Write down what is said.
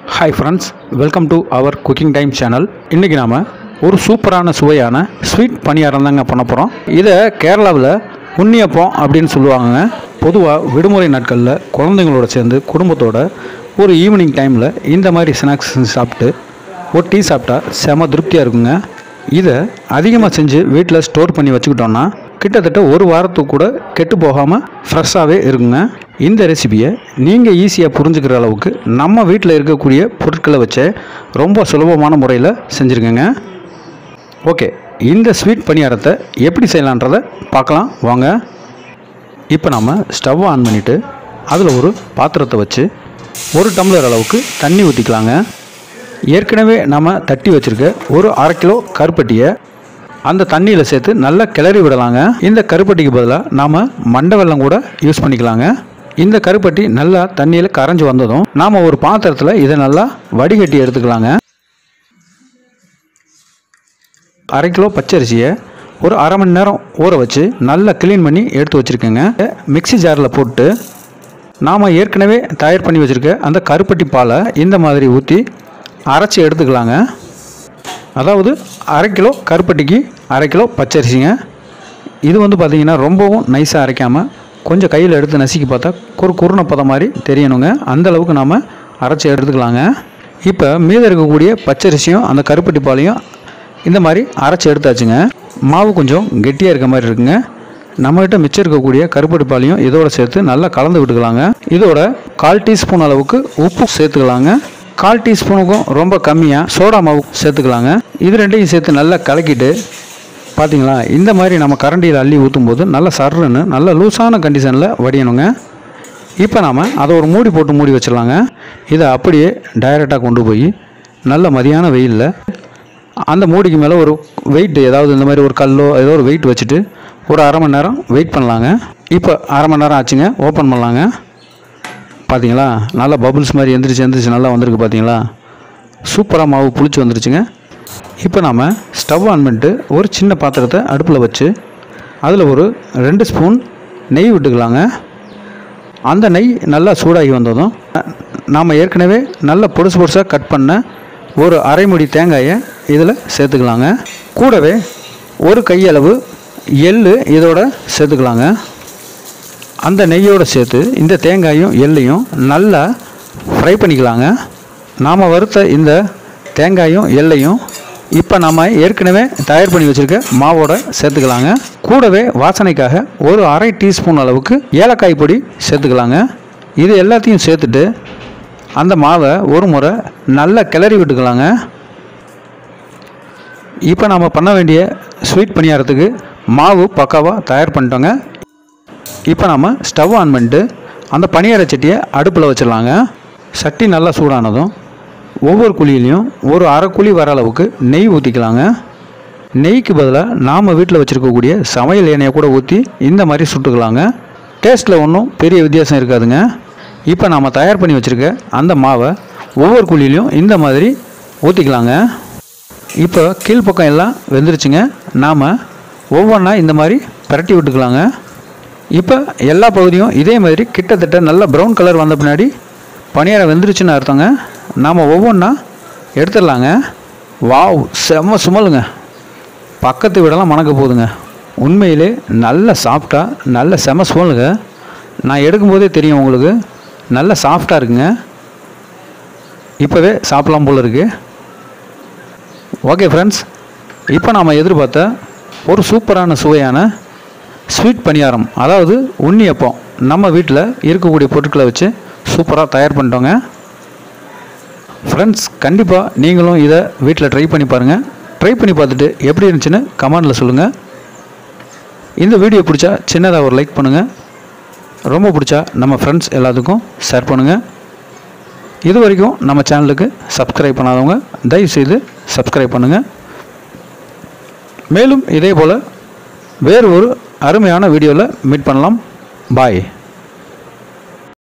hi friends welcome to our cooking time channel இன்றைக்கி நாம் ஒரு சூப்பரான சுவையான ஸ்வீட் பணியாரம் தாங்க பண்ண போகிறோம் இதை கேரளாவில் உண்ணியப்பம் அப்படின்னு சொல்லுவாங்க பொதுவாக விடுமுறை நாட்களில் குழந்தைங்களோட சேர்ந்து குடும்பத்தோட ஒரு ஈவினிங் டைமில் இந்த மாதிரி ஸ்நாக்ஸ் செஞ்சு சாப்பிட்டு ஒரு டீ சாப்பிட்டா செம திருப்தியாக இருக்குங்க இதை அதிகமாக செஞ்சு வீட்டில் ஸ்டோர் பண்ணி வச்சுக்கிட்டோன்னா கிட்டத்தட்ட ஒரு வாரத்துக்கு கூட கெட்டு போகாமல் ஃப்ரெஷ்ஷாகவே இருக்குங்க இந்த ரெசிபியை நீங்கள் ஈஸியாக புரிஞ்சுக்கிற அளவுக்கு நம்ம வீட்டில் இருக்கக்கூடிய பொருட்களை வச்சே ரொம்ப சுலபமான முறையில் செஞ்சுருக்கேங்க ஓகே இந்த ஸ்வீட் பணியாரத்தை எப்படி செய்யலான்றதை பார்க்கலாம் வாங்க இப்போ நம்ம ஸ்டவ் ஆன் பண்ணிவிட்டு அதில் ஒரு பாத்திரத்தை வச்சு ஒரு டம்ளர் அளவுக்கு தண்ணி ஊற்றிக்கலாங்க ஏற்கனவே நம்ம தட்டி வச்சுருக்க ஒரு அரை கிலோ கருப்பட்டியை அந்த தண்ணியில் சேர்த்து நல்லா கிளறி விடலாங்க இந்த கருப்பட்டிக்கு பதிலாக நாம் மண்டை வெல்லம் கூட யூஸ் பண்ணிக்கலாங்க இந்த கருப்பட்டி நல்லா தண்ணியில் கரைஞ்சி வந்ததும் நாம் ஒரு பாத்திரத்தில் இதை நல்லா வடிகட்டி எடுத்துக்கலாங்க அரை கிலோ பச்சரிசியை ஒரு அரை மணி நேரம் ஊற வச்சு நல்லா க்ளீன் பண்ணி எடுத்து வச்சுருக்கேங்க மிக்ஸி ஜாரில் போட்டு நாம் ஏற்கனவே தயார் பண்ணி வச்சுருக்க அந்த கருப்பட்டி பாலை இந்த மாதிரி ஊற்றி அரைச்சி எடுத்துக்கலாங்க அதாவது அரை கிலோ கருப்பட்டிக்கு அரை கிலோ பச்சரிசிங்க இது வந்து பார்த்திங்கன்னா ரொம்பவும் நைஸாக அரைக்காமல் கொஞ்சம் கையில் எடுத்து நசுக்கி பார்த்தா ஒரு குருணை பதம் மாதிரி தெரியணுங்க அந்த அளவுக்கு நாம் அரைச்சி எடுத்துக்கலாங்க இப்போ மீதம் இருக்கக்கூடிய பச்சரிசியும் அந்த கருப்பட்டி பாலையும் இந்த மாதிரி அரைச்சி எடுத்தாச்சுங்க மாவு கொஞ்சம் கெட்டியாக இருக்க மாதிரி இருக்குங்க நம்மகிட்ட மிச்சம் இருக்கக்கூடிய கருப்பட்டி பாலையும் இதோட சேர்த்து நல்லா கலந்து விட்டுக்கலாங்க இதோட கால் டீஸ்பூன் அளவுக்கு உப்பு சேர்த்துக்கலாங்க கால் டீஸ்பூனுக்கும் ரொம்ப கம்மியாக சோடா மாவு சேர்த்துக்கலாங்க இது ரெண்டையும் சேர்த்து நல்லா கலக்கிட்டு பார்த்தீங்களா இந்த மாதிரி நம்ம கரண்டியில் அள்ளி ஊற்றும் போது நல்லா சர்ருன்னு நல்ல லூஸான கண்டிஷனில் வடியணுங்க இப்போ நாம் அதை ஒரு மூடி போட்டு மூடி வச்சிடலாங்க இதை அப்படியே டைரெக்டாக கொண்டு போய் நல்ல மதியான வெயிலில் அந்த மூடிக்கு மேலே ஒரு வெயிட் ஏதாவது இந்த மாதிரி ஒரு கல்லோ ஏதோ ஒரு வெயிட் வச்சுட்டு ஒரு அரை மணி நேரம் வெயிட் பண்ணலாங்க இப்போ அரை மணி நேரம் ஆச்சுங்க ஓப்பன் பண்ணலாங்க பார்த்தீங்களா நல்லா பபுள்ஸ் மாதிரி எந்திரிச்சு எந்திரிச்சு நல்லா வந்திருக்கு பார்த்தீங்களா சூப்பராக மாவு புளிச்சு வந்துருச்சுங்க இப்போ நாம் ஸ்டவ் ஆன் பண்ணிட்டு ஒரு சின்ன பாத்திரத்தை அடுப்பில் வச்சு அதில் ஒரு ரெண்டு ஸ்பூன் நெய் விட்டுக்கலாங்க அந்த நெய் நல்லா சூடாகி வந்ததும் நாம் ஏற்கனவே நல்ல பொடுசு பொடுசாக கட் பண்ண ஒரு அரை முடி தேங்காயை இதில் சேர்த்துக்கலாங்க கூடவே ஒரு கையளவு எள்ளு இதோட சேர்த்துக்கலாங்க அந்த நெய்யோடு சேர்த்து இந்த தேங்காயும் எள்ளையும் நல்லா ஃப்ரை பண்ணிக்கலாங்க நாம் வறுத்த இந்த தேங்காயும் எள்ளையும் இப்போ நம்ம ஏற்கனவே தயார் பண்ணி வச்சுருக்க மாவோட சேர்த்துக்கலாங்க கூடவே வாசனைக்காக ஒரு அரை டீஸ்பூன் அளவுக்கு ஏலக்காய் பொடி சேர்த்துக்கலாங்க இது எல்லாத்தையும் சேர்த்துட்டு அந்த மாவை ஒரு முறை நல்லா கிளறி விட்டுக்கலாங்க இப்போ நம்ம பண்ண வேண்டிய ஸ்வீட் பணியாரத்துக்கு மாவு பக்காவாக தயார் பண்ணிட்டோங்க இப்போ நம்ம ஸ்டவ் ஆன் பண்ணிட்டு அந்த பணியார சட்டியை அடுப்பில் வச்சிடலாங்க சட்டி நல்லா சூடானதும் ஒவ்வொரு குழியிலையும் ஒரு அரை குழி வர அளவுக்கு நெய் ஊற்றிக்கலாங்க நெய்க்கு பதிலாக நாம் வீட்டில் வச்சுருக்கக்கூடிய சமையல் எண்ணெயை கூட ஊற்றி இந்த மாதிரி சுட்டுக்கலாங்க டேஸ்ட்டில் ஒன்றும் பெரிய வித்தியாசம் இருக்காதுங்க இப்போ நாம் தயார் பண்ணி வச்சுருக்க அந்த மாவை ஒவ்வொரு குழியிலையும் இந்த மாதிரி ஊற்றிக்கலாங்க இப்போ கீழ்ப்பக்கம் எல்லாம் வெந்துருச்சுங்க நாம் ஒவ்வொன்றா இந்த மாதிரி பிரட்டி விட்டுக்கலாங்க இப்போ எல்லா பகுதியும் இதே மாதிரி கிட்டத்தட்ட நல்ல ப்ரௌன் கலர் வந்த பின்னாடி பணியாரம் வெந்துருச்சுன்னு அர்த்தங்க நாம் ஒவ்வொன்றா எடுத்துடலாங்க வாவ் செம்ம சுமலுங்க பக்கத்து வீடெல்லாம் மணக்க போகுதுங்க உண்மையிலே நல்ல சாஃப்டாக நல்ல செம சுமலுங்க நான் எடுக்கும்போதே தெரியும் உங்களுக்கு நல்ல சாஃப்டாக இருக்குங்க இப்போவே சாப்பிடலாம் போல் இருக்குது ஓகே ஃப்ரெண்ட்ஸ் இப்போ நாம் எதிர்பார்த்த ஒரு சூப்பரான சுவையான ஸ்வீட் பணியாரம் அதாவது உண்ணியப்பம் நம்ம வீட்டில் இருக்கக்கூடிய பொருட்களை வச்சு சூப்பராக தயார் பண்ணிட்டோங்க ஃப்ரெண்ட்ஸ் கண்டிப்பாக நீங்களும் இதை வீட்டில் ட்ரை பண்ணி பாருங்கள் ட்ரை பண்ணி பார்த்துட்டு எப்படி இருந்துச்சுன்னு கமெண்டில் சொல்லுங்கள் இந்த வீடியோ பிடிச்சா சின்னதாக ஒரு லைக் பண்ணுங்கள் ரொம்ப பிடிச்சா நம்ம ஃப்ரெண்ட்ஸ் எல்லாத்துக்கும் ஷேர் பண்ணுங்கள் இது வரைக்கும் நம்ம சேனலுக்கு சப்ஸ்கிரைப் பண்ணாதவங்க தயவுசெய்து சப்ஸ்கிரைப் பண்ணுங்கள் மேலும் இதே போல் வேறு ஒரு அருமையான வீடியோவில் மீட் பண்ணலாம் பாய்